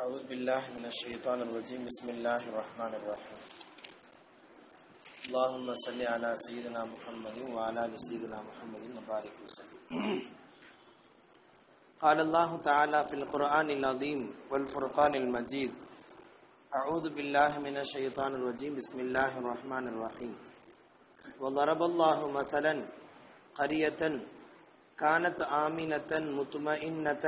أعوذ بالله من الشيطان الرجيم بسم الله الرحمن الرحيم اللهم صل على سيدنا محمد وعلى آل سيدنا محمد وبارك وسلم قال الله تعالى في القرآن العظيم والفرقان المجيد أعوذ بالله من الشيطان الرجيم بسم الله الرحمن الرحيم وضرب الله مثلا قرية كانت آمنة مطمئنة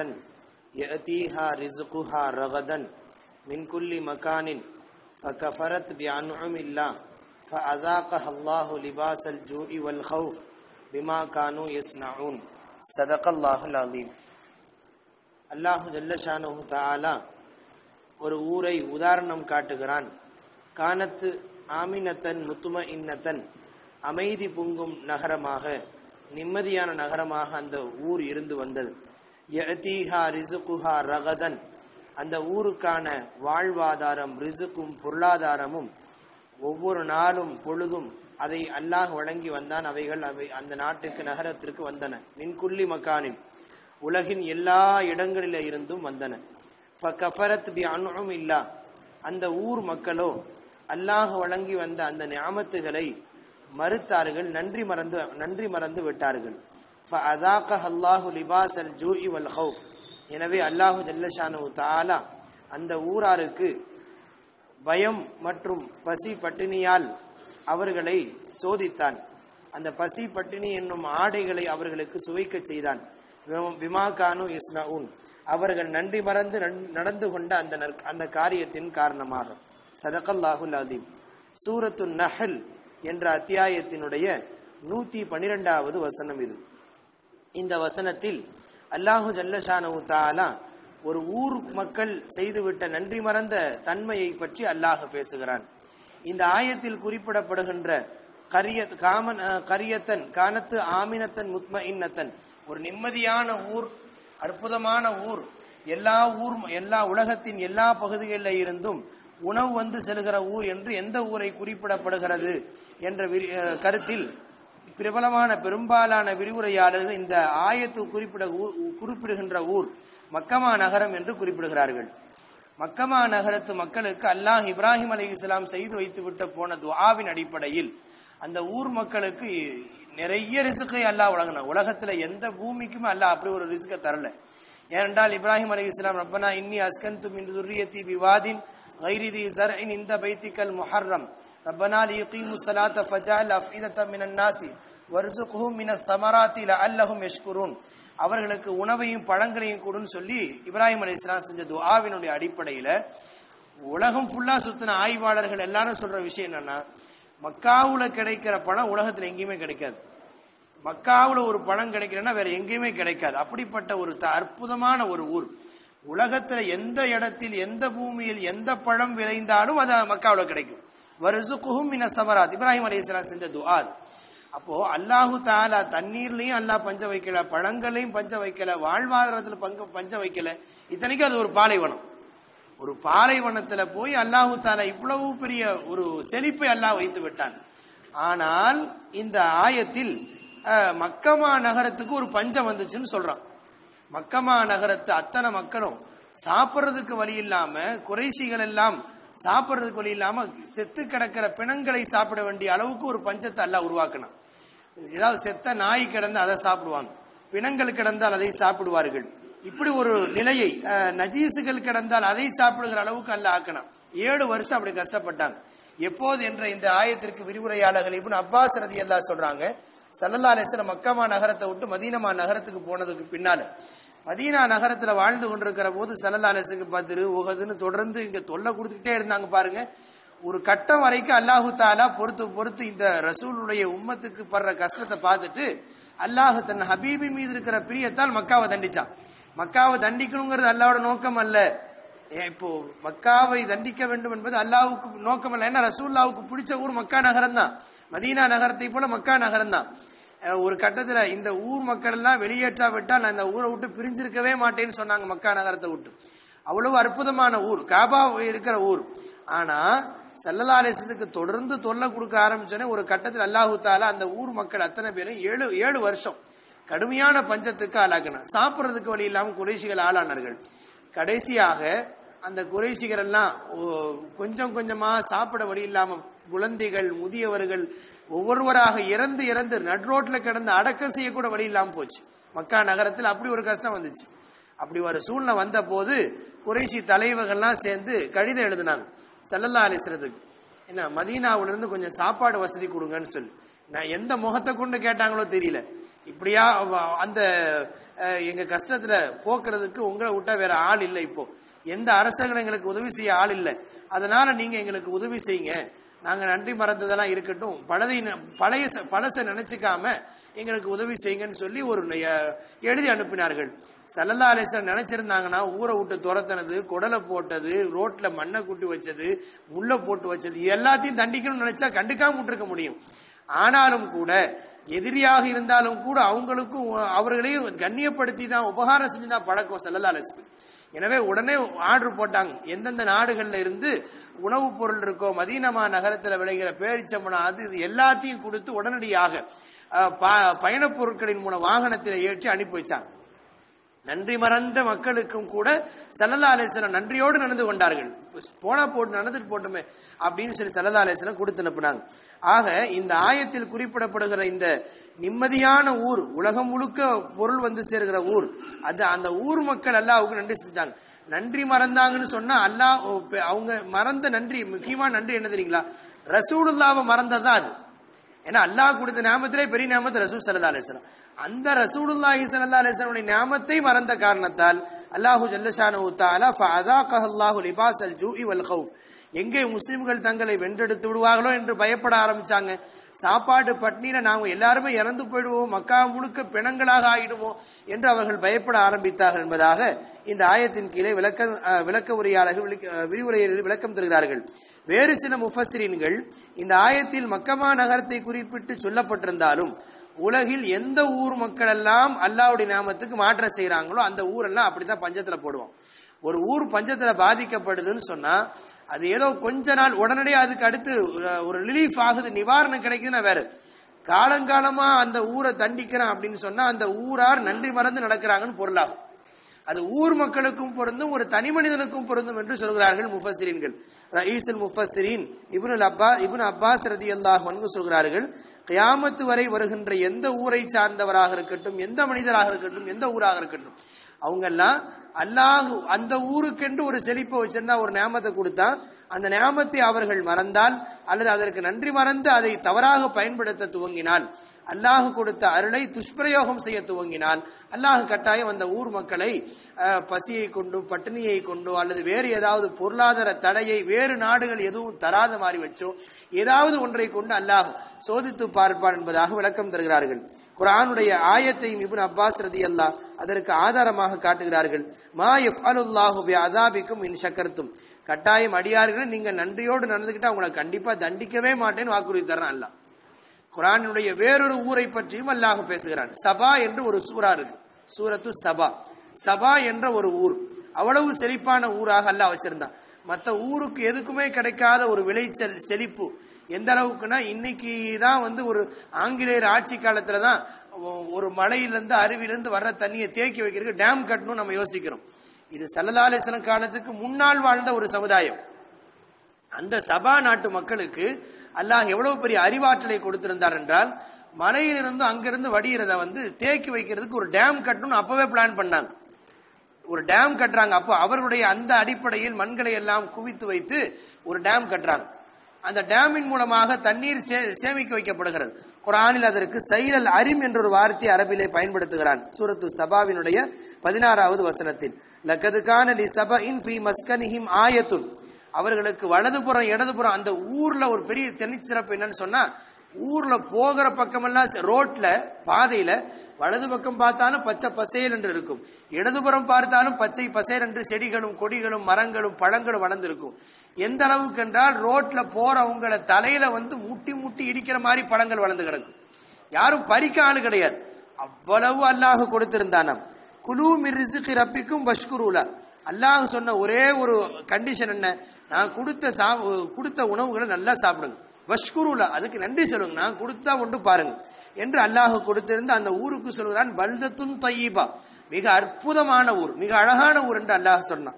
يأتيها رزقها رغدا من كل مكان فكفرت بأنعم الله فأذاقها الله لباس الجوع والخوف بما كانوا يصنعون صدق الله العظيم அல்லாஹு ஜல்லஷானு தாலா ஒரு ஊரை உதாரணம் காட்டுகிறான் கானத்து ஆமினத்தன் முத்தும இன்னத்தன் அமைதி பொங்கும் நகரமாக நிம்மதியான நகரமாக அந்த ஊர் இருந்து வந்தது யதீஹா ரிசுகுஹா ரகதன் அந்த ஊருக்கான வாழ்வாதாரம் ரிசுக்கும் பொருளாதாரமும் ஒவ்வொரு நாளும் பொழுதும் அதை அல்லாஹ் வழங்கி வந்தான் அவைகள் அவை அந்த நாட்டுக்கு நகரத்திற்கு வந்தன மின்குள்ளி மக்கானின் உலகின் எல்லா இடங்களில இருந்தும் வந்தன ஃபகஃபரத் பி அன்உம் இல்லா அந்த ஊர் மக்களோ அல்லாஹ் வழங்கி வந்த அந்த ஞாமத்துகளை மறுத்தார்கள் நன்றி மறந்து நன்றி மறந்து விட்டார்கள் ஃபஅதாகஹ அல்லாஹு லிபாஸல் ஜூஇ வல் ஹௌஃப் எனவே அல்லாஹு ஜல்லஷானு தஆலா அந்த ஊராருக்கு பயம் மற்றும் பசி பட்டினியால் அவர்களை சோதித்தான் அந்த பசி பட்டினி என்னும் ஆடைகளை அவர்களுக்கு சுவைக்கச் செய்தான் விமா கானு இஸ்னவுன் அவர்கள் நன்றி மறந்து நடந்து கொண்ட அந்த அந்த காரியத்தின் காரணமாக சதகல்லாஹுல் அதீம் சூரத்து நஹல் என்ற அத்தியாயத்தினுடைய நூத்தி பனிரெண்டாவது வசனம் இது இந்த வசனத்தில் அல்லாஹு ஜல்லஷானு தாலா ஒரு ஊர் மக்கள் செய்துவிட்ட நன்றி மறந்த தன்மையை பற்றி அல்லாஹ் பேசுகிறான் இந்த ஆயத்தில் குறிப்பிடப்படுகின்ற கரிய காமன் கரியத்தன் கானத்து ஆமினத்தன் முத்ம இன்னத்தன் ஒரு நிம்மதியான ஊர் அற்புதமான ஊர் எல்லா ஊர் எல்லா உலகத்தின் எல்லா பகுதிகளில் இருந்தும் உணவு வந்து செல்கிற ஊர் என்று எந்த ஊரை குறிப்பிடப்படுகிறது என்ற கருத்தில் பிரபலமான பெரும்பாலான விரிவுரையாளர்கள் இந்த ஆயத்து குறிப்பிட குறிப்பிடுகின்ற ஊர் மக்கமா நகரம் என்று குறிப்பிடுகிறார்கள் மக்கமா நகரத்து மக்களுக்கு அல்லாஹ் இப்ராஹிம் அலி இஸ்லாம் செய்து வைத்து விட்டு போன துவாவின் அடிப்படையில் அந்த ஊர் மக்களுக்கு நிறைய ரிசுக்கை அல்லாஹ் வழங்கினான் உலகத்துல எந்த பூமிக்குமே அல்லாஹ் அப்படி ஒரு ரிசுக்கை தரல ஏனென்றால் இப்ராஹிம் அலி இஸ்லாம் ரப்பனா இன்னி அஸ்கன் துமின் துர்ரியத்தி விவாதின் கைரிதி சர்இன் இந்த பைத்திக்கல் முஹர்ரம் ربنا ليقيموا الصلاة فجعل أفئدة من الناس وارزقهم من الثمرات لعلهم يشكرون அவர்களுக்கு உணவையும் பழங்களையும் கொடுன்னு சொல்லி இப்ராஹிம் அலி இஸ்லாம் செஞ்ச துஆவினுடைய அடிப்படையில உலகம் ஃபுல்லா சுத்தின ஆய்வாளர்கள் எல்லாரும் சொல்ற விஷயம் என்னன்னா மக்காவுல கிடைக்கிற பழம் உலகத்துல எங்கேயுமே கிடைக்காது மக்காவுல ஒரு பழம் கிடைக்கிறன்னா வேற எங்கேயுமே கிடைக்காது அப்படிப்பட்ட ஒரு அற்புதமான ஒரு ஊர் உலகத்துல எந்த இடத்தில் எந்த பூமியில் எந்த பழம் விளைந்தாலும் அது மக்காவுல கிடைக்கும் வருசுகுஹும் மின சமராத் இப்ராஹிம் அலி இஸ்லாம் செஞ்ச துஆ அப்போ அல்லாஹு தாலா தண்ணீர்லயும் அல்லாஹ் பஞ்ச வைக்கல பழங்களையும் பஞ்ச வைக்கல வாழ்வாதாரத்துல பங்க பஞ்ச வைக்கல இத்தனைக்கும் அது ஒரு பாலைவனம் ஒரு பாலைவனத்துல போய் அல்லாஹு தாலா இவ்வளவு பெரிய ஒரு செழிப்பை அல்லாஹ் வைத்து விட்டான் ஆனால் இந்த ஆயத்தில் மக்கமா நகரத்துக்கு ஒரு பஞ்சம் வந்துச்சுன்னு சொல்றான் மக்கமா நகரத்து அத்தனை மக்களும் சாப்பிட்றதுக்கு வழி இல்லாம குறைசிகள் எல்லாம் சாப்பிட்றதுக்கு வழி இல்லாம செத்து கிடக்கிற பிணங்களை சாப்பிட வேண்டிய அளவுக்கு ஒரு பஞ்சத்தை எல்லாம் உருவாக்கணும் ஏதாவது செத்த நாய் கிடந்து அதை சாப்பிடுவாங்க பிணங்கள் கிடந்தால் அதை சாப்பிடுவார்கள் இப்படி ஒரு நிலையை நஜீசுகள் கிடந்தால் அதை சாப்பிடுகிற அளவுக்கு அல்ல ஆக்கணும் ஏழு வருஷம் அப்படி கஷ்டப்பட்டாங்க எப்போது என்ற இந்த ஆயத்திற்கு விரிவுரையாளர்கள் இப்படி அப்பாஸ் ரதி அல்லா சொல்றாங்க சல்லல்லா அலிஸ்லம் மக்கமா நகரத்தை விட்டு மதீனமா நகரத்துக்கு போனதுக்கு பின்னால மதீனா நகரத்துல வாழ்ந்து கொண்டிருக்கிற போது சல்லல்லா அலிசுக்கு பதிரு உகதுன்னு தொடர்ந்து இங்க தொல்லை கொடுத்துக்கிட்டே இருந்தாங்க பாருங்க ஒரு கட்டம் வரைக்கும் அல்லாஹு தாலா பொறுத்து பொறுத்து இந்த ரசூலுடைய உம்மத்துக்கு படுற கஷ்டத்தை பார்த்துட்டு அல்லாஹு தன் ஹபீபின் மீது இருக்கிற பிரியத்தால் மக்காவை தண்டிச்சான் மக்காவை தண்டிக்கணுங்கிறது அல்லாவோட நோக்கம் அல்ல இப்போ மக்காவை தண்டிக்க வேண்டும் என்பது அல்லாவுக்கு நோக்கம் அல்ல ஏன்னா ரசூல்லாவுக்கு பிடிச்ச ஊர் மக்கா நகரம் தான் மதீனா நகரத்தை போல மக்கா நகரம் தான் ஒரு கட்டத்துல இந்த ஊர் மக்கள் எல்லாம் வெளியேற்றா விட்டா நான் இந்த ஊரை விட்டு பிரிஞ்சிருக்கவே மாட்டேன்னு சொன்னாங்க மக்கா நகரத்தை விட்டு அவ்வளவு அற்புதமான ஊர் காபா இருக்கிற ஊர் ஆனா சல்லல்லா அலிசத்துக்கு தொடர்ந்து தொல்லை கொடுக்க ஆரம்பிச்சோன்னே ஒரு கட்டத்தில் அல்லாஹு தாலா அந்த ஊர் மக்கள் அத்தனை பேரும் ஏழு ஏழு வருஷம் கடுமையான பஞ்சத்துக்கு ஆளாக்கினார் சாப்பிட்றதுக்கு வழி இல்லாமல் குறைசிகள் ஆளானார்கள் கடைசியாக அந்த குறைசிகர் எல்லாம் ஓ, கொஞ்சம் கொஞ்சமா சாப்பிட வழி இல்லாம குழந்தைகள் முதியவர்கள் ஒவ்வொருவராக இறந்து இறந்து நட்ரோட்ல கிடந்து அடக்கம் செய்ய கூட வழி இல்லாம போச்சு மக்கா நகரத்தில் அப்படி ஒரு கஷ்டம் வந்துச்சு அப்படி ஒரு சூழ்நிலை வந்த போது குறைசி தலைவர்கள்லாம் சேர்ந்து கடிதம் எழுதினாங்க சல்லல்லா அலிஸ்ரதுக்கு என்ன மதீனாவுல இருந்து கொஞ்சம் சாப்பாடு வசதி கொடுங்கன்னு சொல்லி நான் எந்த முகத்தை கொண்டு கேட்டாங்களோ தெரியல இப்படியா அவ- அந்த அஹ், எங்க கஷ்டத்துல போக்குறதுக்கு உங்களை விட்டா வேற ஆள் இல்லை இப்போ எந்த அரசர்களும் எங்களுக்கு உதவி செய்ய ஆள் இல்லை அதனால நீங்க எங்களுக்கு உதவி செய்யுங்க நாங்க நன்றி மறந்ததெல்லாம் இருக்கட்டும் பழதை ந- பழைய ச- பழச நினைச்சுக்காம எங்களுக்கு உதவி செய்யுங்கன்னு சொல்லி ஒரு அஹ், எழுதி அனுப்பினார்கள் சல்லல்லா அலிஸ்லாம் நினைச்சிருந்தாங்கன்னா ஊரை விட்டு துரத்துனது குடலை போட்டது ரோட்ல மண்ணை கூட்டி வச்சது முள்ள போட்டு வச்சது எல்லாத்தையும் தண்டிக்கணும்னு நினைச்சா கண்டுக்காம விட்டுருக்க முடியும் ஆனாலும் கூட எதிரியாக இருந்தாலும் கூட அவங்களுக்கும் அவர்களையும் கண்ணியப்படுத்தி தான் உபகாரம் செஞ்சு தான் பழக்கம் சல்லல்லா அலிஸ்லாம் எனவே உடனே ஆர்டர் போட்டாங்க எந்தெந்த நாடுகள்ல இருந்து உணவுப் பொருள் இருக்கோ மதீனமா நகரத்துல விளைகிற பேரிச்சம்பளம் அது இது எல்லாத்தையும் கொடுத்து உடனடியாக அஹ், ப- பயணப் பொருட்களின் மூலம் வாகனத்தில் ஏற்றி அனுப்பி வச்சாங்க நன்றி மறந்த மக்களுக்கும் கூட சல்லல்லா அலிஸ்லாம் நன்றியோடு நடந்து கொண்டார்கள் போனா போட்டு நடந்துட்டு போட்டுமே அப்படின்னு சொல்லி சல்லல்லா அலிஸ்லாம் கொடுத்து அனுப்புனாங்க ஆக இந்த ஆயத்தில் குறிப்பிடப்படுகிற இந்த நிம்மதியான ஊர் உலகம் முழுக்க பொருள் வந்து சேர்கிற ஊர் அது அந்த ஊர் மக்கள் அல்லாஹ்வுக்கு நன்றி செஞ்சாங்க நன்றி மறந்தாங்கன்னு சொன்னா அல்லாஹ் ஓ, பெ- அவங்க மறந்த நன்றி முக்கியமான நன்றி என்ன தெரியுங்களா ரசூலுல்லாவை மறந்ததுதான் அது ஏன்னா அல்லாஹ் கொடுத்த நாமத்திலே பெரிய நாமத்து ரசூல் சல்லா அலிஸ்லாம் அந்த ரசூலுல்லாஹி ஸல்லல்லாஹு அலைஹி வஸல்லம் நாமத்தை மறந்த காரணத்தால் அல்லாஹு ஜல்லஷானு தஆலா ஃபஅதாகஹு அல்லாஹு லிபாஸல் ஜூஇ வல் கௌஃப் எங்கே முஸ்லிம்கள் தங்களை வென்றெடுத்து விடுவார்களோ என்று பயப்பட ஆரம்பிச்சாங்க சாப்பாடு பட்னியில நாங்க எல்லாருமே இறந்து போயிடுவோம் மக்கா முழுக்க பிணங்களாக ஆயிடுவோம் என்று அவர்கள் பயப்பட ஆரம்பித்தார்கள் என்பதாக இந்த ஆயத்தின் கீழே விளக்க அஹ், விளக்க உரையாளர்கள் விளக்க- அஹ், விரிவுரையில் விளக்கம் தருகிறார்கள் வேறு சில முஃபஸ்ஸிரீன்கள் இந்த ஆயத்தில் மக்கமா நகரத்தை குறிப்பிட்டு சொல்லப்பட்டிருந்தாலும் உலகில் எந்த ஊர் மக்கள் எல்லாம் அல்லாஹ்வுடைய நாமத்துக்கு மாற்றம் செய்றாங்களோ அந்த ஊரெல்லாம் அப்படித்தான் பஞ்சத்துல போடுவோம் ஒரு ஊர் பஞ்சத்துல பாதிக்கப்படுதுன்னு சொன்னா அது ஏதோ கொஞ்ச நாள் உடனடியே அதுக்கு அடுத்து அஹ், ஒரு ரிலீஃப் ஆகுது நிவாரணம் கிடைக்குதுன்னா வேற காலங்காலமா அந்த ஊரை தண்டிக்கிறான் அப்படின்னு சொன்னா அந்த ஊரார் நன்றி மறந்து நடக்கிறாங்கன்னு பொருளாகும் அது ஊர் மக்களுக்கும் பொருந்தும் ஒரு தனி மனிதனுக்கும் பொருந்தும் என்று சொல்கிறார்கள் முஃபஸ்ஸிரீன்கள் ரயீசுல் முஃபஸ்ஸிரீன் இப்னுல் அப்பா இப்னு அப்பாஸ் ரதியல்லாஹு அன்ஹு சொல்கிறார்கள் கியாமத்து வரை வருகின்ற எந்த ஊரை சார்ந்தவராக இருக்கட்டும் எந்த மனிதராக இருக்கட்டும் எந்த ஊராக இருக்கட்டும் அவங்க எல்லாம் அல்லாஹ் அந்த ஊருக்கென்று ஒரு செழிப்பை வச்சிருந்தா ஒரு நியாமத்தை கொடுத்தா அந்த நியாமத்தை அவர்கள் மறந்தால் அல்லது அதற்கு நன்றி மறந்து அதை தவறாக பயன்படுத்த துவங்கினால் அல்லாஹ் கொடுத்த அருளை துஷ்பிரயோகம் செய்ய துவங்கினால் அல்லாஹ் கட்டாயம் அந்த ஊர் மக்களை அஹ், பசியை கொண்டு பட்டினியை கொண்டோ அல்லது வேறு ஏதாவது பொருளாதார தடையை வேறு நாடுகள் எதுவும் தராத மாதிரி வச்சோ ஏதாவது ஒன்றை கொண்டு அல்லாஹ் சோதித்து பார்ப்பான் என்பதாக விளக்கம் தருகிறார்கள் குர்ஆனுடைய ஆயத்தையும் இப்னு அப்பாஸ் ரதியல்லாஹ் அதற்கு ஆதாரமாக காட்டுகிறார்கள் மா யஃப்அலுல்லாஹு பி அஸாபிக்கும் இன் ஷக்கர்தும் கட்டாயம் அடியார்களே நீங்க நன்றியோடு நடந்துக்கிட்டா உங்களை கண்டிப்பா தண்டிக்கவே மாட்டேன்னு வாக்குறுதி தர்றான் அல்லாஹ் குரானுடைய வேறொரு ஊரை பற்றியும் அல்லாஹ் பேசுகிறான் சபா என்று ஒரு சூரா இருக்கு சூரத்து சபா சபா என்ற ஒரு ஊர் அவ்வளவு செழிப்பான ஊராக அல்லாஹ் வச்சிருந்தான் மத்த ஊருக்கு எதுக்குமே கிடைக்காத ஒரு விளைச்சல் செழிப்பு எந்த அளவுக்குன்னா இன்னைக்கு தான் வந்து ஒரு ஆங்கிலேயர் ஆட்சி காலத்துல தான் ஒ- ஒரு மலையிலிருந்து அருவியிலிருந்து வர்ற தண்ணியை தேக்கி வைக்கிறதுக்கு டேம் கட்டணும் நம்ம யோசிக்கிறோம் இது சல்லலாலேசன காலத்துக்கு முன்னால் வாழ்ந்த ஒரு சமுதாயம் அந்த சபா நாட்டு மக்களுக்கு அல்லாஹ் எவ்வளவு பெரிய அறிவாற்றலை கொடுத்திருந்தார் என்றால் மலையிலிருந்து அங்கிருந்து வடிகிறத வந்து தேக்கி வைக்கிறதுக்கு ஒரு டேம் கட்டணும்னு அப்பவே பிளான் பண்ணாங்க ஒரு டேம் கட்டுறாங்க அப்போ அவர்களுடைய அந்த அடிப்படையில் மண்களை எல்லாம் குவித்து வைத்து ஒரு டேம் கட்டுறாங்க அந்த டேமின் மூலமாக தண்ணீர் சே- சேமிக்க வைக்கப்படுகிறது குரானில் அதற்கு சைரல் அரிம் என்ற ஒரு வார்த்தை அரபிலே பயன்படுத்துகிறான் சூரத்து சபாவினுடைய பதினாறாவது வசனத்தில் லக்கது கான லி சபஇன் ஃபீ மஸ்கனிஹிம் ஆயத்துன் அவர்களுக்கு வலதுபுறம் இடதுபுறம் அந்த ஊர்ல ஒரு பெரிய தனிச்சிறப்பு என்னன்னு சொன்னா ஊர்ல போகிற பக்கமெல்லாம் ச- ரோட்ல பாதையில வலது பக்கம் பார்த்தாலும் பச்சை பசேல் என்று இருக்கும் இடதுபுறம் பார்த்தாலும் பச்சை பசேல் என்று செடிகளும் கொடிகளும் மரங்களும் பழங்களும் வளர்ந்திருக்கும் எந்த அளவுக்கு என்றால் ரோட்ல போறவங்கள தலையில வந்து முட்டி முட்டி இடிக்கிற மாதிரி பழங்கள் வளர்ந்து கிடக்கும் யாரும் பறிக்க ஆளு கிடையாது அவ்வளவு அல்லாஹ் கொடுத்திருந்தானாம் குலு மிர்ரிசுக்கு ரப்பிக்கும் பஷ்குருலா அல்லாஹ் சொன்ன ஒரே ஒரு கண்டிஷன் என்ன நான் கொடுத்த சா கொடுத்த உணவுகளை நல்லா சாப்பிடுங்க வஷ்குருலா அதுக்கு நன்றி சொல்லுங்க நான் கொடுத்தா ஒன்று பாருங்க என்று அல்லாஹ் கொடுத்திருந்த அந்த ஊருக்கு சொல்கிறான் பல்தத்துன் தையீபா மிக அற்புதமான ஊர் மிக அழகான ஊர் என்று அல்லாஹ் சொன்னான்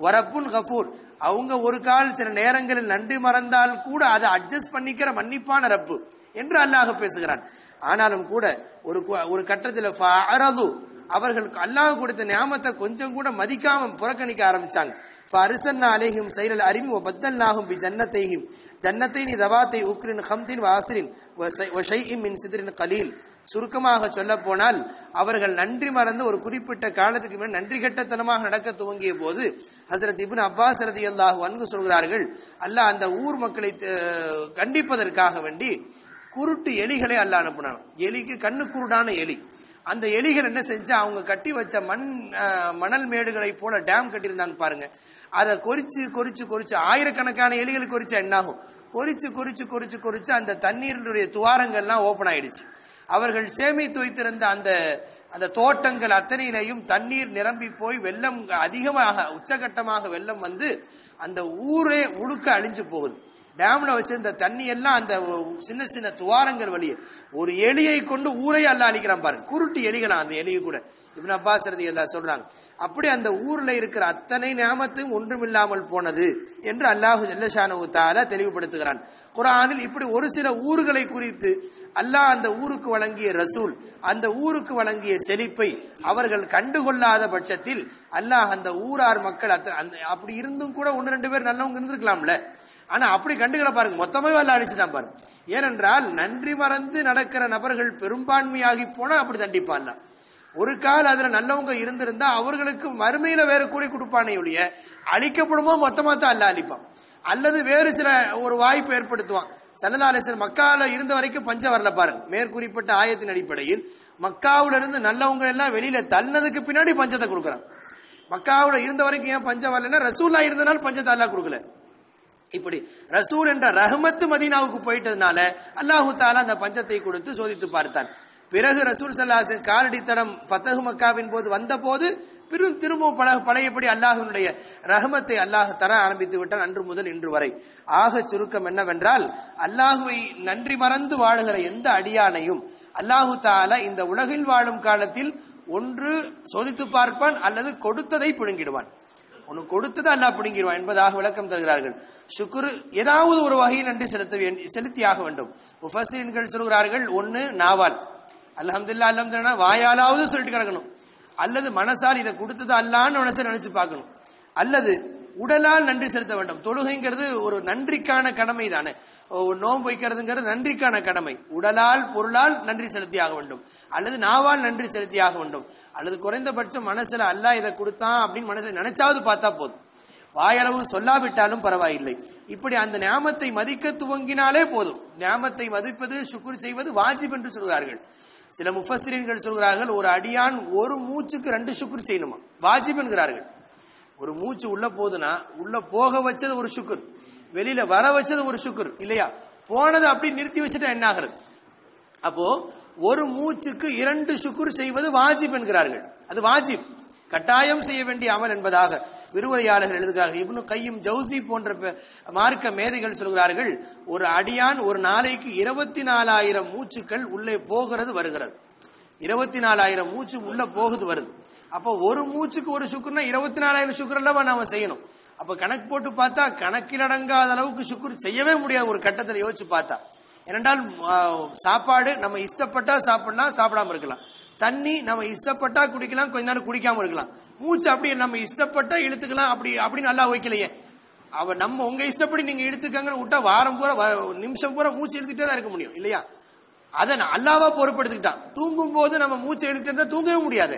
வரப்புன் கஃபூர் அவங்க ஒரு கால் சில நேரங்களில் நன்றி மறந்தால் கூட அதை அட்ஜஸ்ட் பண்ணிக்கிற மன்னிப்பான ரப்பு என்று அல்லாஹ் பேசுகிறான் ஆனாலும் கூட ஒரு கு- ஒரு கட்டத்தில் ஃபஅரது அவர்கள் அல்லாஹ் கொடுத்த நியாமத்தை கொஞ்சம் கூட மதிக்காம புறக்கணிக்க ஆரம்பிச்சாங்க ஃபஅர்சல்னா அலைஹிம் சைலல் அரிமி வ பத்தல்னாஹும் பி ஜன்னத்தைஹிம் ஜன்னத்தைனி தவாத்தை உக்ரின் ஹம்தின் வாஸ்ரின் வ ஷைஇம் மின் சித்ரின் கலீல் சுருக்கமாக சொல்ல போனால் அவர்கள் நன்றி மறந்து ஒரு குறிப்பிட்ட காலத்துக்கு மேல் நன்றி கெட்டத்தனமாக நடக்க துவங்கிய போது ஹசரத் இப்னு அப்பாஸ் ரதியல்லாஹு அன்கு சொல்கிறார்கள் அல்லாஹ் அந்த ஊர் மக்களை அஹ், கண்டிப்பதற்காக வேண்டி குருட்டு எலிகளை அல்லாஹ் அனுப்பினான் எலிக்கு கண்ணு குருடான எலி அந்த எலிகள் என்ன செஞ்சா அவங்க கட்டி வச்ச மண் அஹ், மணல் மேடுகளை போல டேம் கட்டியிருந்தாங்க பாருங்க அதை கொறிச்சு கொறிச்சு கொறிச்சு ஆயிரக்கணக்கான எலிகள் கொறிச்சா என்னாகும் கொறிச்சு கொறிச்சு கொறிச்சு கொறிச்சு அந்த தண்ணீருடைய துவாரங்கள்லாம் ஓபன் ஆயிடுச்சு அவர்கள் சேமித்து வைத்திருந்த அந்த அந்த தோட்டங்கள் அத்தனையிலையும் தண்ணீர் நிரம்பி போய் வெள்ளம் அதிகமாக உச்சகட்டமாக வெள்ளம் வந்து அந்த ஊரே உழுக்க அழிஞ்சு போகுது டேம்ல வச்சிருந்த தண்ணி எல்லாம் அந்த சின்ன சின்ன துவாரங்கள் வழியே ஒரு எலியை கொண்டு ஊரை அல்ல அழிக்கிறான் பாருங்க குருட்டு எலிகளா அந்த எலியை கூட இப்னு அப்பாஸ் ரலியல்லாஹு சொல்றாங்க அப்படி அந்த ஊர்ல இருக்கிற அத்தனை நியாமத்தும் ஒன்றுமில்லாமல் போனது என்று அல்லாஹு ஜல்லஷானு தாலா தெளிவுபடுத்துகிறான் குர்ஆனில் இப்படி ஒரு சில ஊர்களை குறித்து அல்லாஹ் அந்த ஊருக்கு வழங்கிய ரசூல் அந்த ஊருக்கு வழங்கிய செழிப்பை அவர்கள் கண்டுகொள்ளாத பட்சத்தில் அல்லாஹ் அந்த ஊரார் மக்கள் அத்த- அந்த அப்படி இருந்தும் கூட ஒன்னு ரெண்டு பேர் நல்லவங்க இருந்திருக்கலாம்ல ஆனா அப்படி கண்டுகளை பாருங்க மொத்தமே அல்ல அடிச்சுட்டான் பாருங்க ஏனென்றால் நன்றி மறந்து நடக்கிற நபர்கள் பெரும்பான்மையாகி போனா அப்படி தண்டிப்பான் அல்லாஹ். ஒரு கால் அதுல நல்லவங்க இருந்திருந்தா அவர்களுக்கு மறுமையில வேற கூடி கொடுப்பானே ஒழிய அழிக்கப்படுமோ மொத்தமா தான் அல்ல அழிப்பான் அல்லது வேறு சில ஒரு வாய்ப்பு ஏற்படுத்துவான் சல்லதாலேசர் மக்கால இருந்த வரைக்கும் பஞ்சம் வரல பாருங்க மேற்குறிப்பிட்ட ஆயத்தின் அடிப்படையில் மக்காவுல இருந்து நல்லவங்க எல்லாம் வெளியில தள்ளனதுக்கு பின்னாடி பஞ்சத்தை கொடுக்குறான் மக்காவுல இருந்த வரைக்கும் ஏன் பஞ்சம் வரலன்னா ரசூலா இருந்தனால பஞ்சத்தை அல்லாஹ் கொடுக்கல இப்படி ரசூல் என்ற ரஹமத்து மதீனாவுக்கு போயிட்டதுனால அல்லாஹு தாலா அந்த பஞ்சத்தை கொடுத்து சோதித்து பார்த்தான் பிறகு ரசூல் சல்லாஹ் காலடித்தடம் ஃபத்தஹு மக்காவின் போது வந்த போது பிறகு திரும்பவும் பல பழையபடி அல்லாஹ்வினுடைய ரஹமத்தை அல்லாஹ் தர ஆரம்பித்து விட்டான் அன்று முதல் இன்று வரை ஆக சுருக்கம் என்னவென்றால் அல்லாஹுவை நன்றி மறந்து வாழுகிற எந்த அடியானையும் அல்லாஹு தாலா இந்த உலகில் வாழும் காலத்தில் ஒன்று சோதித்து பார்ப்பான் அல்லது கொடுத்ததை பிடுங்கிடுவான் உனக்கு கொடுத்தது அல்லாஹ் பிடுங்கிடுவான் என்பதாக விளக்கம் தருகிறார்கள் சுக்குரு ஏதாவது ஒரு வகையில் நன்றி செலுத்த வேண்டி செலுத்தியாக வேண்டும் முஃபஸ்ஸிரின்கள் சொல்கிறார்கள் ஒன்னு நாவால் அல்ஹம்துலில்லாஹ் அல்ஹம்துலில்லாஹ் வாயாலாவது சொல்லிட்டு கிடக்கணும் அல்லது மனசால் இதை கொடுத்தது அல்லான்னு மனசை நினைச்சு பார்க்கணும் அல்லது உடலால் நன்றி செலுத்த வேண்டும் தொழுகைங்கிறது ஒரு நன்றிக்கான கடமை தானே ஒரு நோன்பு வைக்கிறதுங்கிறது நன்றிக்கான கடமை உடலால் பொருளால் நன்றி செலுத்தியாக வேண்டும் அல்லது நாவால் நன்றி செலுத்தியாக வேண்டும் அல்லது குறைந்தபட்சம் மனசுல அல்லாஹ் இதை கொடுத்தான் அப்படின்னு மனசுல நினைச்சாவது பார்த்தா போதும் வாயளவு சொல்லாவிட்டாலும் பரவாயில்லை இப்படி அந்த ஞாமத்தை மதிக்க துவங்கினாலே போதும் ஞாமத்தை மதிப்பது சுக்குர் செய்வது வாஜிப் என்று சொல்கிறார்கள் சில முஃபஸ்ஸிரீன்கள் சொல்கிறார்கள் ஒரு அடியான் ஒரு மூச்சுக்கு ரெண்டு சுக்குர் செய்யணுமா வாஜிப் என்கிறார்கள் ஒரு மூச்சு உள்ள போகுதுன்னா உள்ள போக வச்சது ஒரு சுக்குர் வெளியில வர வச்சது ஒரு சுக்குர் இல்லையா போனதை அப்படி நிறுத்தி வச்சுட்டா என்ன ஆகிறது அப்போ ஒரு மூச்சுக்கு இரண்டு சுக்குர் செய்வது வாஜிப் என்கிறார்கள் அது வாஜிப் கட்டாயம் செய்ய வேண்டிய அமல் என்பதாக விரிவுரையாளர்கள் எழுதுகிறார்கள் இப்னு கையும் ஜவுசி போன்ற பெ- மார்க்க மேதைகள் சொல்கிறார்கள் ஒரு அடியான் ஒரு நாளைக்கு இருபத்தி நாலாயிரம் மூச்சுக்கள் உள்ளே போகிறது வருகிறது இருபத்தி நாலாயிரம் மூச்சு உள்ள போகுது வருது அப்போ ஒரு மூச்சுக்கு ஒரு சுக்குர்னா இருபத்தி நாலாயிரம் சுக்குர் அல்லவா நாம செய்யணும் அப்ப கணக்கு போட்டு பார்த்தா கணக்கிலடங்காத அளவுக்கு சுக்குர் செய்யவே முடியாது ஒரு கட்டத்தில் யோசிச்சு பார்த்தா ஏனென்றால் ஆ, சாப்பாடு நம்ம இஷ்டப்பட்டா சாப்பிடலாம் சாப்பிடாம இருக்கலாம் தண்ணி நம்ம இஷ்டப்பட்டா குடிக்கலாம் கொஞ்ச நேரம் குடிக்காம இருக்கலாம் மூச்சு அப்படி நம்ம இஷ்டப்பட்டா இழுத்துக்கலாம் அப்படி அப்படின்னு நல்லா வைக்கலையே அவ நம்ம உங்க இஷ்டப்படி நீங்க இழுத்துக்கங்கன்னு விட்டா வாரம் பூரா வ- நிமிஷம் பூரா மூச்சு இழுத்துட்டே தான் இருக்க முடியும் இல்லையா அதை நான் அல்லாவா பொறுப்படுத்திக்கிட்டான் தூங்கும் போது நம்ம மூச்சை இழுத்துட்டு இருந்தா தூங்கவே முடியாது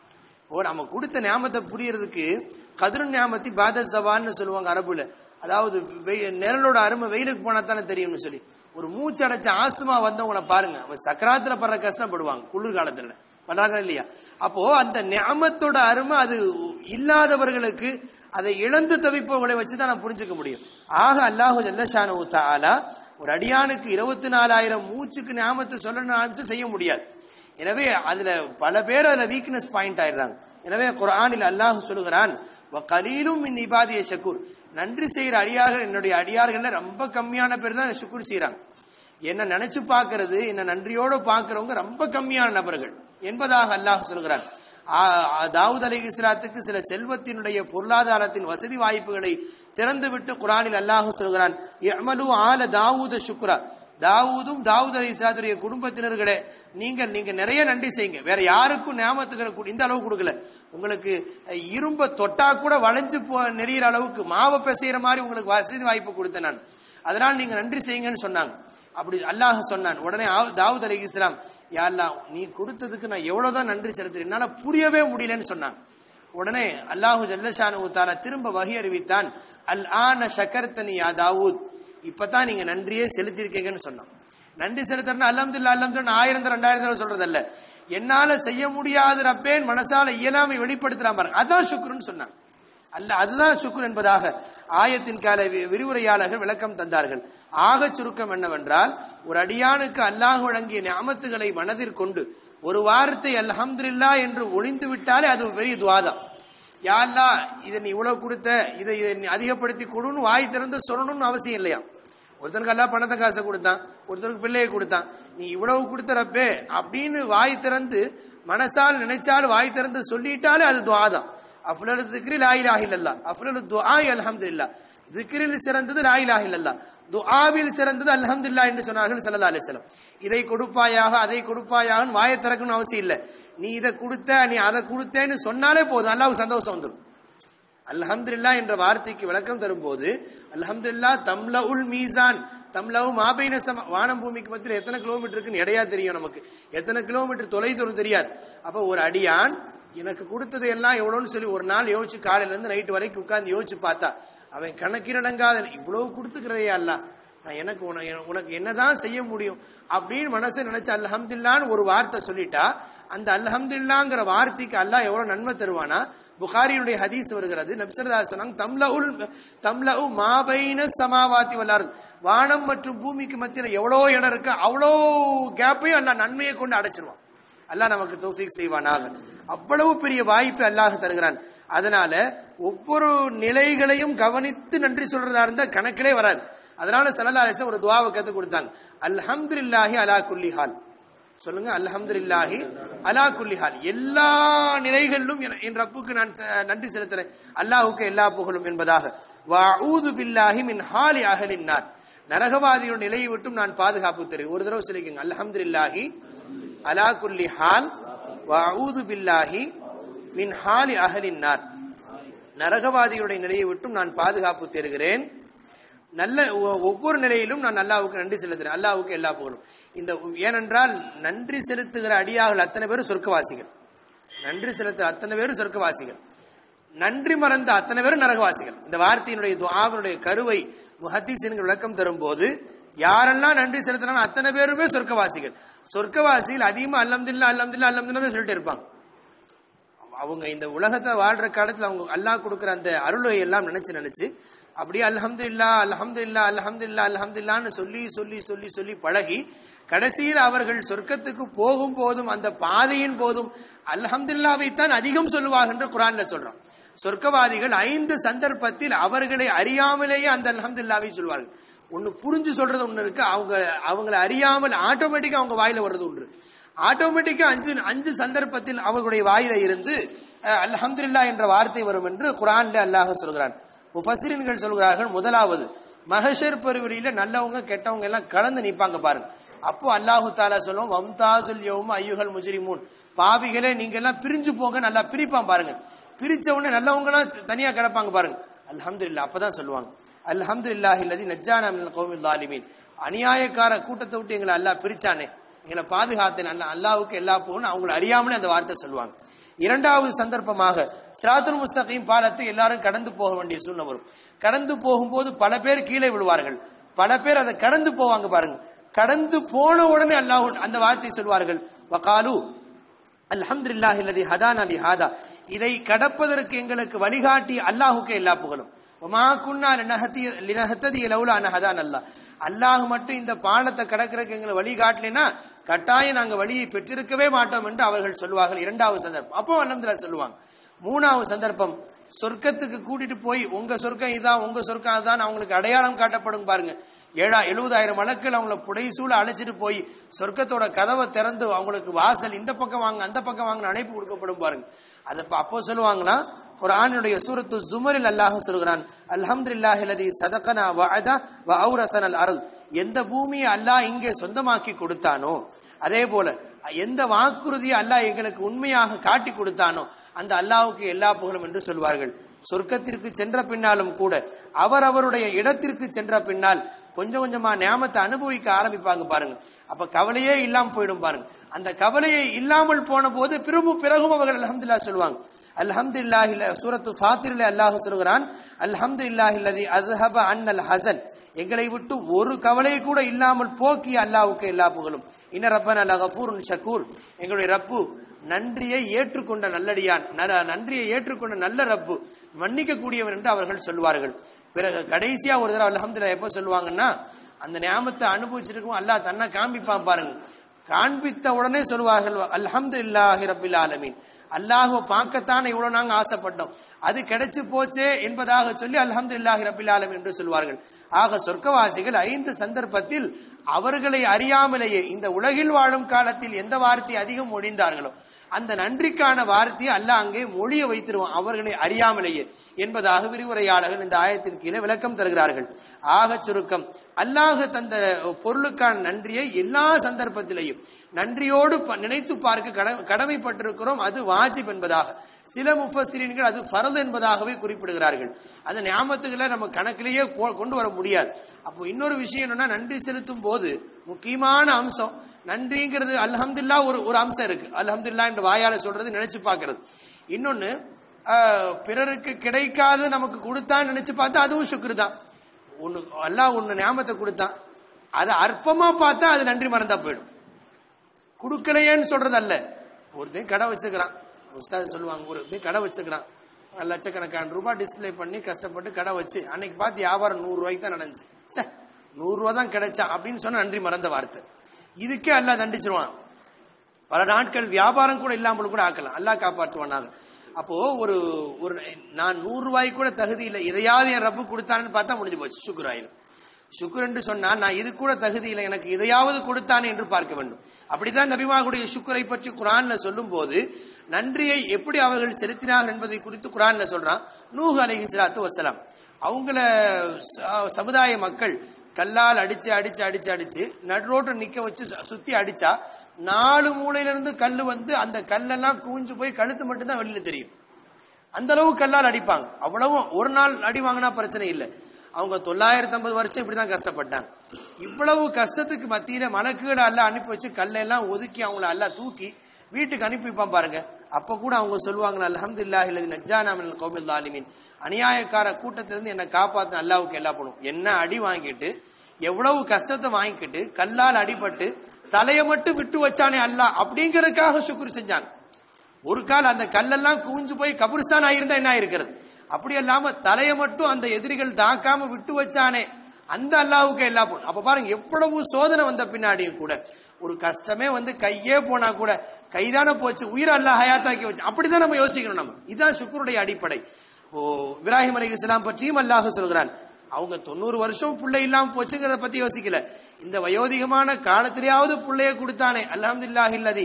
ஓ நம்ம கொடுத்த ஞாபகத்தை புரியறதுக்கு கதிர் ஞாபகத்தி பாத சவான்னு சொல்லுவாங்க அரபுல அதாவது வெய்- நிழலோட அருமை வெயிலுக்கு போனா தானே தெரியும்னு சொல்லி ஒரு மூச்சு அடைச்ச ஆஸ்துமா வந்தவங்கள பாருங்க அவன் சக்கராத்துல படுற கஷ்டப்படுவாங்க குளிர்காலத்துல பண்றாங்க இல்லையா அப்போ அந்த ஞாபகத்தோட அருமை அது இல்லாதவர்களுக்கு அதை இழந்து தவிப்பவர்களை வச்சுதான் நான் புரிஞ்சுக்க முடியும் ஆக அல்லாஹு ஜல்லஷானு தாலா ஒரு அடியானுக்கு இருபத்தி நாலாயிரம் மூச்சுக்கு ஞாபகத்தை சொல்லணும் செய்ய முடியாது எனவே அதுல பல பேர் அதுல வீக்னஸ் பாயிண்ட் ஆயிடுறாங்க எனவே குர்ஆனில் அல்லாஹ் சொல்லுகிறான் கலீலும் மின் இபாதிய ஷக்கூர் நன்றி செய்யற அடியார்கள் என்னுடைய அடியார்கள்ல ரொம்ப கம்மியான பேர் தான் ஷுக்குர் செய்றாங்க என்ன நினைச்சு பார்க்கிறது என்ன நன்றியோட பார்க்கிறவங்க ரொம்ப கம்மியான நபர்கள் என்பதாக அல்லாஹ் சொல்கிறான் தாவூத் அலி இஸ்லாத்துக்கு சில செல்வத்தினுடைய பொருளாதாரத்தின் வசதி வாய்ப்புகளை திறந்துவிட்டு குரானில் அல்லாஹ் சொல்கிறான் எமலு ஆல தாவூத சுக்ரா தாவூதும் தாவூத் அலி இஸ்லாத்துடைய குடும்பத்தினர்களே நீங்க நீங்க நிறைய நன்றி செய்யுங்க வேற யாருக்கும் நியாமத்துக்கு இந்த அளவு கொடுக்கல உங்களுக்கு இரும்ப தொட்டா கூட வளைஞ்சு போ நெறியிற அளவுக்கு மாவை பிசைகிற மாதிரி உங்களுக்கு வசதி வாய்ப்பு கொடுத்தேன் நான் அதனால் நீங்க நன்றி செய்யுங்கன்னு சொன்னாங்க அப்படி அல்லாஹ் சொன்னான் உடனே தாவூத் அலி இஸ்லாம் யாழ்லா நீ கொடுத்ததுக்கு நான் எவ்வளவுதான் நன்றி செலுத்துறேன் என்னால புரியவே முடியலன்னு சொன்னாங்க உடனே அல்லாஹு ஜல்லஷானு தாலா திரும்ப வகி அறிவித்தான் அல் ஆன ஷக்கர்த்தனி யா தாவூத் இப்பதான் நீங்க நன்றியே செலுத்திருக்கீங்கன்னு சொன்னான் நன்றி செலுத்துறேன் அலமதுல்லா அலமது ஆயிரம் ரெண்டாயிரம் தடவை சொல்றதல்ல என்னால செய்ய முடியாத ரப்பேன் மனசால இயலாமை வெளிப்படுத்துறான் பாருங்க அதான் சுக்ருன்னு சொன்னாங்க அல்ல அதுதான் சுக்குர் என்பதாக ஆயத்தின் கால விரிவுரையாளர்கள் விளக்கம் தந்தார்கள் ஆக சுருக்கம் என்னவென்றால் ஒரு அடியானுக்கு அல்லாஹ் வழங்கிய ஞாமத்துகளை மனதில் கொண்டு ஒரு வாரத்தை அல்ஹம்துல்லா என்று ஒளிந்து விட்டாலே அது பெரிய துவாதம் யாழ்லா இதை நீ இவ்வளவு கொடுத்த இதை இதை நீ அதிகப்படுத்தி கொடுன்னு வாய் திறந்து சொல்லணும்னு அவசியம் இல்லையா ஒருத்தனுக்கு எல்லாம் பணத்தை காசை கொடுத்தான் ஒருத்தருக்கு பிள்ளையை கொடுத்தான் நீ இவ்வளவு கொடுத்தறப்பே அப்படின்னு வாய் திறந்து மனசால் நினைச்சால் வாய் திறந்து சொல்லிட்டாலே அது துவாதம் அஃலலு திக்ரி லாயிலாக இல்லல்லா அஃலலு துஆய் அல்ஹம்துலில்லா திக்ரில் சிறந்தது லாயிலாக இல்லல்லா துஆவில் சிறந்தது அல்ஹம்துலில்லா என்று சொன்னார்கள் ஸல்லல்லாஹு அலைஹி வஸல்லம் இதை கொடுப்பாயாக அதை கொடுப்பாயாக வாயை திறக்கணும் அவசியம் இல்லை நீ இதை கொடுத்த நீ அதை கொடுத்தேன்னு சொன்னாலே போதும் அல்லாஹ் சந்தோஷம் வந்துடும் அல்ஹம்துலில்லா என்ற வார்த்தைக்கு விளக்கம் தரும்போது அல்ஹம்துலில்லா தம்ல உல் மீசான் தம்லவு மாபைன சம வானம் பூமிக்கு மத்தியில் எத்தனை கிலோமீட்டர் இருக்குன்னு எடையா தெரியும் நமக்கு எத்தனை கிலோமீட்டர் தொலை தூரம் தெரியாது அப்ப ஒரு அடியான் எனக்கு கொடுத்தது எல்லாம் எவ்வளவுன்னு சொல்லி ஒரு நாள் யோசிச்சு காலையில இருந்து நைட்டு வரைக்கும் உட்கார்ந்து யோசிச்சு பார்த்தா அவன் கணக்கிரடங்காத இவ்வளவு கொடுத்துக்கிறையா அல்ல நான் எனக்கு உனக்கு என்னதான் செய்ய முடியும் அப்படின்னு மனசை நினைச்சு அல்ஹம்துல்லான்னு ஒரு வார்த்தை சொல்லிட்டா அந்த அல்ஹம்துல்லாங்கிற வார்த்தைக்கு அல்லாஹ் எவ்வளவு நன்மை தருவானா புகாரியுடைய ஹதீஸ் வருகிறது நப்சரதா சொன்னாங்க தம்லவுல் தம்லவு மாபைன சமாவாத்தி வல்லாரு வானம் மற்றும் பூமிக்கு மத்தியில் எவ்வளோ இடம் இருக்கு அவ்வளோ கேப்பையும் அல்ல நன்மையை கொண்டு அடைச்சிருவான் அல்லாஹ் நமக்கு தோஃபிக் செய்வானாக அவ்வளவு பெரிய வாய்ப்பு அல்லாஹ் தருகிறான் அதனால ஒவ்வொரு நிலைகளையும் கவனித்து நன்றி சொல்றதா இருந்தா கணக்கிலே வராது அதனால சல்லா அலிசம் ஒரு துவாவை கத்து கொடுத்தாங்க அல்ஹம்துலில்லாஹி அலா குல்லி ஹால் சொல்லுங்க அல்ஹம்துலில்லாஹி அலா குல்லி ஹால் எல்லா நிலைகளிலும் என் ரப்புக்கு நான் நன்றி செலுத்துறேன் அல்லாஹுக்கு எல்லா புகழும் என்பதாக வஊது பில்லாஹி மின் ஹாலி அஹலின் நார் நரகவாதியோட நிலையை விட்டும் நான் பாதுகாப்பு தருவேன் ஒரு தடவை சொல்லிக்கோங்க அல்ஹம்துலில்லாஹி அலா குல்லி ஹால் வஊது பில்லாஹி மின் ஹாலி அஹலின் நார் நரகவாதிகளுடைய நிலையை விட்டும் நான் பாதுகாப்பு தருகிறேன் நல்ல ஒவ்வொரு நிலையிலும் நான் அல்லாவுக்கு நன்றி செலுத்துறேன் அல்லாவுக்கு எல்லா புகழும் இந்த ஏனென்றால் நன்றி செலுத்துகிற அடியார்கள் அத்தனை பேரும் சொர்க்கவாசிகள் நன்றி செலுத்துற அத்தனை பேரும் சொர்க்கவாசிகள் நன்றி மறந்த அத்தனை பேரும் நரகவாசிகள் இந்த வார்த்தையினுடைய துவாவினுடைய கருவை முஹத்தீசின் விளக்கம் தரும்போது யாரெல்லாம் நன்றி செலுத்தினாலும் அத்தனை பேருமே சொர்க்கவாசிகள் சொர்க்கவாசிகள் அதிகமா அல்லம்தில்லா அல்லம்தில்லா அல்லம்தில்லா சொல்லிட்டு இருப்பாங்க அவங்க இந்த உலகத்தை வாழ்ற காலத்துல அவங்க அல்லாஹ் கொடுக்குற அந்த அருளை எல்லாம் நினைச்சு நினைச்சு அப்படியே அல்ஹம்து இல்லா அல்ஹம்து இல்லா அல்ஹம்து இல்லா அல்ஹம்துல்லான்னு சொல்லி சொல்லி சொல்லி சொல்லி பழகி கடைசியில் அவர்கள் சொர்க்கத்துக்கு போகும் போதும் அந்த பாதையின் போதும் அல்ஹம்துல்லாவை தான் அதிகம் சொல்லுவாங்க என்று குரான்ல சொல்றோம் சொர்க்கவாதிகள் ஐந்து சந்தர்ப்பத்தில் அவர்களை அறியாமலேயே அந்த அல்ஹம்துல்லாவை சொல்வார்கள் ஒன்னு புரிஞ்சு சொல்றது ஒண்ணு இருக்கு அவங்க அவங்களை அறியாமல் ஆட்டோமேட்டிக்கா அவங்க வாயில வர்றது ஒன்று ஆட்டோமேட்டிக்கா அஞ்சு அஞ்சு சந்தர்ப்பத்தில் அவர்களுடைய வாயில இருந்து அல்ஹம்துல்லா என்ற வார்த்தை வரும் என்று குரான்ல அல்லாஹ் சொல்கிறான் முஃபசிரின்கள் சொல்கிறார்கள் முதலாவது மகஷர் பெருவெளியில நல்லவங்க கெட்டவங்க எல்லாம் கலந்து நிப்பாங்க பாருங்க அப்போ அல்லாஹு தாலா சொல்லுவோம் வம்தாசுல் யௌம ஐயுகள் முஜிரிமூன் பாவிகளே நீங்க எல்லாம் பிரிஞ்சு போங்க நல்லா பிரிப்பான் பாருங்க பிரிச்ச உடனே நல்லவங்க எல்லாம் தனியா கிடப்பாங்க பாருங்க அல்ஹம்துல்லா அப்பதான் சொல்லுவாங்க அல்ஹம்து இல்லாஹி இல்லதி நஜ்ஜானா மினல் கௌமில் தாலிமீன் அநியாயக்கார கூட்டத்தை விட்டு எங்களை அல்லாஹ் பிரிச்சானே எங்களை பாதுகாத்தேன் அல்ல அல்லாவுக்கு எல்லா போகணும் அவங்களை அறியாமலே அந்த வார்த்தை சொல்லுவாங்க இரண்டாவது சந்தர்ப்பமாக சிராத்துல் முஸ்தகையும் பாலத்தை எல்லாரும் கடந்து போக வேண்டிய சூழ்நிலை வரும் கடந்து போகும்போது பல பேர் கீழே விழுவார்கள் பல பேர் அதை கடந்து போவாங்க பாருங்க கடந்து போன உடனே அல்லாஹ் அந்த வார்த்தை சொல்வார்கள் வகாலு அல்ஹம்துலில்லாஹி அல்லதி ஹதானா லி ஹாதா இதை கடப்பதற்கு எங்களுக்கு வழிகாட்டி அல்லாஹுக்கு எல்லா புகழும் வமா குன்னா லினஹதி லினஹததி லௌலா அன் ஹதான் அல்லாஹ் அல்லாஹ் மட்டும் இந்த பாலத்தை கடக்கிறதுக்கு எங்களை வழிகாட்டலைன்னா கட்டாயம் நாங்க வழியை பெற்றிருக்கவே மாட்டோம் என்று அவர்கள் சொல்வார்கள் இரண்டாவது சந்தர்ப்பம் அப்போ அலமதுல்லா சொல்லுவாங்க மூணாவது சந்தர்ப்பம் சொர்க்கத்துக்கு கூட்டிட்டு போய் உங்க சொர்க்கம் இதான் உங்க சொர்க்கம் அதான் அவங்களுக்கு அடையாளம் காட்டப்படும் பாருங்க ஏழா எழுபதாயிரம் மலக்கள் அவங்கள புடைசூழ அழைச்சிட்டு போய் சொர்க்கத்தோட கதவை திறந்து அவங்களுக்கு வாசல் இந்த பக்கம் வாங்க அந்த பக்கம் வாங்க அழைப்பு கொடுக்கப்படும் பாருங்க அது அப்ப- அப்போ சொல்லுவாங்களா ஒரு ஆணுடைய சூரத்து ஜுமரில் அல்லாஹ் சொல்கிறான் அல்ஹம்துலில்லாஹி லதி சதகனா வஅதா வ அவுரசனல் அருள் எந்த பூமியை அல்லாஹ் இங்கே சொந்தமாக்கி கொடுத்தானோ அதே போல எந்த வாக்குறுதியை அல்லாஹ் எங்களுக்கு உண்மையாக காட்டி கொடுத்தானோ அந்த அல்லாஹ்வுக்கு எல்லா புகழும் என்று சொல்வார்கள் சொர்க்கத்திற்கு சென்ற பின்னாலும் கூட அவர் அவருடைய இடத்திற்கு சென்ற பின்னால் கொஞ்சம் கொஞ்சமா நியாமத்தை அனுபவிக்க ஆரம்பிப்பாங்க பாருங்க அப்ப கவலையே இல்லாம போயிடும் பாருங்க அந்த கவலையை இல்லாமல் போன போது பிறகும் பிறகும் அவர்கள் அல்ஹம்துலில்லாஹ் சொல்லுவாங்க அல்ஹம்துலில்லாஹி சூரத்து ஃபாத்திரில அல்லாஹ் சொல்கிறான் அல்ஹம்துலில்லாஹி அல்லதி அஸ்ஹப அன்னல் ஹசன் எங்களை விட்டு ஒரு கவலையை கூட இல்லாமல் போக்கிய அல்லாஹ்வுக்கு எல்லா புகழும் இன்ன ரப்பன லகஃபூருன் ஷக்கூர் எங்களுடைய ரப்பு நன்றியை ஏற்றுக்கொண்ட நல்லடியான் ந- நன்றியை ஏற்றுக்கொண்ட நல்ல ரப்பு மன்னிக்க கூடியவன் என்று அவர்கள் சொல்வார்கள் பிறகு கடைசியா ஒரு தடவை அல்ஹம்துலில்லாஹ் எப்போ சொல்லுவாங்கன்னா அந்த நியாமத்தை அனுபவிச்சிருக்கும் அல்லாஹ் தன்னை காண்பிப்பான் பாருங்க காண்பித்த உடனே சொல்வார்கள் அல்ஹம்துலில்லாஹி ரப்பில் ஆலமீன் அல்லாஹ்வை பார்க்கத்தான் இவ்வளவு நாங்க ஆசைப்பட்டோம் அது கிடைச்சு போச்சே என்பதாக சொல்லி அல்ஹம்துலில்லாஹி ரப்பில் ஆலமீன் என்று சொல்வார்கள் ஆக சொர்க்கவாசிகள் ஐந்து சந்தர்ப்பத்தில் அவர்களை அறியாமலேயே இந்த உலகில் வாழும் காலத்தில் எந்த வார்த்தை அதிகம் மொழிந்தார்களோ அந்த நன்றிக்கான வார்த்தையை அல்லாஹ் அங்கே மொழிய வைத்திருவான் அவர்களை அறியாமலேயே என்பதாக விரிவுரையாளர்கள் இந்த ஆயத்தின் கீழே விளக்கம் தருகிறார்கள் ஆகச் சுருக்கம் அல்லாஹ் தந்த பொருளுக்கான நன்றியை எல்லா சந்தர்ப்பத்திலையும் நன்றியோடு ப- நினைத்து பார்க்க கட- கடமைப்பட்டிருக்கிறோம் அது வாஜிப் என்பதாக சில முஃபஸ்ஸிரீன்கள் அது ஃபரது என்பதாகவே குறிப்பிடுகிறார்கள் அந்த ஞாபகத்துகளை நம்ம கணக்கிலேயே கொ- கொண்டு வர முடியாது அப்போ இன்னொரு விஷயம் என்னன்னா நன்றி செலுத்தும் போது முக்கியமான அம்சம் நன்றிங்கிறது அல்ஹம்துல்லா ஒரு ஒரு அம்சம் இருக்கு அல்ஹம்துல்லா என்ற வாயால சொல்றது நினைச்சு பார்க்கிறது இன்னொன்னு ஆஹ், பிறருக்கு கிடைக்காது நமக்கு கொடுத்தான்னு நினைச்சு பார்த்தா அதுவும் சுக்ரு தான் ஒண்ணு அல்லாஹ் ஒண்ணு ஞாபகத்தை கொடுத்தான் அதை அற்பமா பார்த்தா அது நன்றி மறந்தா போயிடும் கொடுக்கலையேன்னு சொல்றது அல்ல ஒருத்தன் கடை வச்சிருக்கிறான் உஸ்தாது சொல்லுவாங்க ஒரு ஒருத்தன் கடை வச்சிருக்கிறான் லட்சக்கணக்கான ரூபாய் டிஸ்ப்ளே பண்ணி கஷ்டப்பட்டு கடை வச்சு அன்னைக்கு பார்த்து வியாபாரம் நூறு ரூபாய்க்கு தான் நடந்துச்சு ச்சே நூறு ரூபா தான் கிடைச்சா அப்படின்னு சொன்னா நன்றி மறந்த வார்த்தை இதுக்கே அல்லாஹ் தண்டிச்சிருவான் பல நாட்கள் வியாபாரம் கூட இல்லாமல் கூட ஆக்கலாம் அல்லாஹ் காப்பாற்றுவானாக அப்போ ஒரு ஒரு நான் நூறு ரூபாய்க்கு கூட தகுதி இல்லை இதையாவது என் ரப்பு கொடுத்தான்னு பார்த்தா முடிஞ்சு போச்சு சுக்குர் ஆயிரும் சுக்குர் என்று சொன்னால் நான் இது கூட தகுதி இல்லை எனக்கு இதையாவது கொடுத்தானே என்று பார்க்க வேண்டும் அப்படித்தான் நபிமாவுடைய சுக்குரை பற்றி குரான்ல சொல்லும் போது நன்றியை எப்படி அவர்கள் செலுத்தினார்கள் என்பதை குறித்து குரான்ல சொல்றான் நூஹ் அலைஹி ஸலாத்து வஸலாம் அவங்கள ச- சமுதாய மக்கள் கல்லால் அடிச்சு அடிச்சு அடிச்சு அடிச்சு நடுரோட்ட நிக்க வச்சு சு- சுத்தி அடிச்சா நாலு மூலையில இருந்து கல்லு வந்து அந்த கல்லெல்லாம் குவிஞ்சு போய் கழுத்து மட்டும்தான் வெளியில தெரியும் அந்த அளவு கல்லால் அடிப்பாங்க அவ்வளவும் ஒரு நாள் அடி வாங்கினா பிரச்சனை இல்லை அவங்க தொள்ளாயிரத்தி ஐம்பது வருஷம் இப்படிதான் கஷ்டப்பட்டாங்க இவ்வளவு கஷ்டத்துக்கு மத்தியில மலக்குகளை அல்ல அனுப்பி வச்சு கல்லெல்லாம் ஒதுக்கி அவங்கள எல்லாம் தூக்கி வீட்டுக்கு அனுப்பி வைப்பான் பாருங்க அப்ப கூட அவங்க சொல்லுவாங்க அல்ஹம்துலில்லாஹி அல்லது நஜ்ஜானா மினல் கௌமில் ஸாலிமீன் அநியாயக்கார கூட்டத்திலிருந்து என்னை காப்பாத்த அல்லாவுக்கு எல்லா பண்ணும் என்ன அடி வாங்கிட்டு எவ்வளவு கஷ்டத்தை வாங்கிக்கிட்டு கல்லால் அடிபட்டு தலையை மட்டும் விட்டு வச்சானே அல்லாஹ் அப்படிங்கறதுக்காக சுக்குர் செஞ்சாங்க ஒரு கால் அந்த கல்லெல்லாம் குவிஞ்சு போய் கபரிஸ்தான் ஆயிருந்தா என்ன ஆயிருக்கிறது அப்படி அல்லாம தலையை மட்டும் அந்த எதிரிகள் தாக்காம விட்டு வச்சானே அந்த அல்லாவுக்கு எல்லா பொருள் அப்ப பாருங்க எவ்வளவு சோதனை வந்த பின்னாடியும் கூட ஒரு கஷ்டமே வந்து கையே போனா கூட கைதான போச்சு உயிர் அல்லாஹ் ஹயாத்தாக்கி வச்சு அப்படிதான் நம்ம யோசிக்கணும் நம்ம இதுதான் சுக்குருடைய அடிப்படை ஓ இப்ராஹிம் அலி இஸ்லாம் பற்றியும் அல்லாஹ் சொல்கிறான் அவங்க தொண்ணூறு வருஷம் பிள்ளை இல்லாம போச்சுங்கிறத பத்தி யோசிக்கல இந்த வயோதிகமான காலத்திலேயாவது பிள்ளைய கொடுத்தானே அல்ஹம்துலில்லாஹி இல்லதி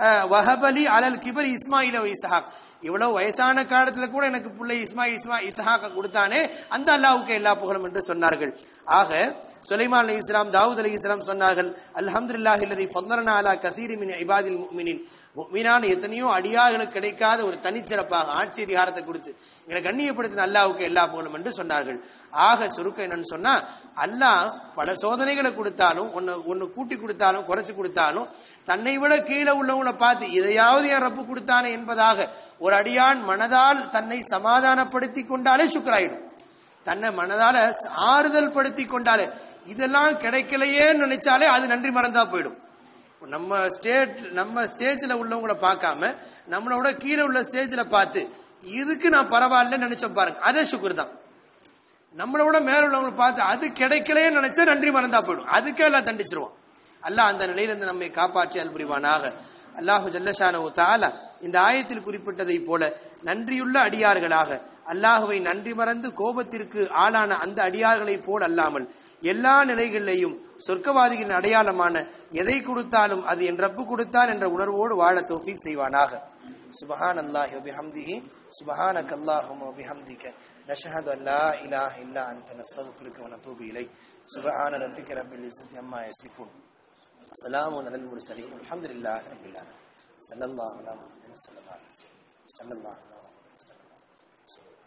வஹபலி அலல் கிபர் இஸ்மாயில இஸ்ஹாக் இவ்வளவு வயசான காலத்துல கூட எனக்கு பிள்ளை இஸ்மாயில் இஸ்மா இஸ்ஹாக்க கொடுத்தானே அந்த அல்லாஹ்வுக்கு எல்லா புகழும் என்று சொன்னார்கள் ஆக சுலைமான் அலி இஸ்லாம் தாவூத் அலி இஸ்லாம் சொன்னார்கள் அல்ஹம்துலில்லாஹி இல்லதி ஃபல்லரனா அலா கதீரி மின் இபாதில் முஃமினின் முஃமினான எத்தனையோ அடியார்களுக்கு கிடைக்காத ஒரு தனிச்சிறப்பாக ஆட்சி அதிகாரத்தை கொடுத்து எங்களை கண்ணியப்படுத்தின அல்லாஹ்வுக்கு எல்லா புகழும் என்று சொன்னார்கள் ஆக சுருக்கம் என்னன்னு சொன்னா அல்லாஹ் பல சோதனைகளை கொடுத்தாலும் ஒன்னு ஒன்னு கூட்டி கொடுத்தாலும் குறைச்சு கொடுத்தாலும் தன்னை விட கீழே உள்ளவங்களை பார்த்து இதையாவது என் ரப்பு கொடுத்தானே என்பதாக ஒரு அடியான் மனதால் தன்னை சமாதானப்படுத்தி கொண்டாலே சுக்கராயிடும் தன்னை மனதால ஆறுதல் படுத்தி கொண்டாலே இதெல்லாம் கிடைக்கலையேன்னு நினைச்சாலே அது நன்றி மறந்தா போயிடும் நம்ம ஸ்டேட் நம்ம ஸ்டேஜ்ல உள்ளவங்கள பார்க்காம நம்மளோட கீழே உள்ள ஸ்டேஜ்ல பார்த்து இதுக்கு நான் பரவாயில்ல நினைச்சோம் பாருங்க அதே சுக்குர் தான் நம்மளோட மேல உள்ளவங்களை பார்த்து அது கிடைக்கலையே நினைச்சா நன்றி மறந்தா போயிடும் அதுக்கே எல்லாம் தண்டிச்சிருவோம் அல்லாஹ் அந்த நிலையிலிருந்து நம்மை காப்பாற்றி அல்புரிவானாக அல்லாஹு ஜல்லஷானு தாலா இந்த ஆயத்தில் குறிப்பிட்டதை போல நன்றியுள்ள அடியார்களாக அல்லாஹுவை நன்றி மறந்து கோபத்திற்கு ஆளான அந்த அடியார்களைப் போல் அல்லாமல் எல்லா நிலைகளிலேயும் சொர்க்கவாதிகளின் அடையாளமான எதை கொடுத்தாலும் அது என் ரப்பு கொடுத்தான் என்ற உணர்வோடு வாழ தௌஃபீக் செய்வானாக சுபஹான் அல்லாஹி வபிஹம்திஹி சுபஹானக அல்லாஹும்ம வபிஹம்திக நஷ்ஹது அன் லா இலாஹ இல்லா அன்த நஸ்தக்ஃபிருக வ நதூபு இலைக் சுபஹான ரப்பிக ரப்பில் இஸ்ஸத்தி அம்மா யசிஃபூன் سلام على المرسلين والحمد لله رب العالمين صلى الله على محمد صلى الله عليه وسلم صلى الله على محمد صلى الله عليه وسلم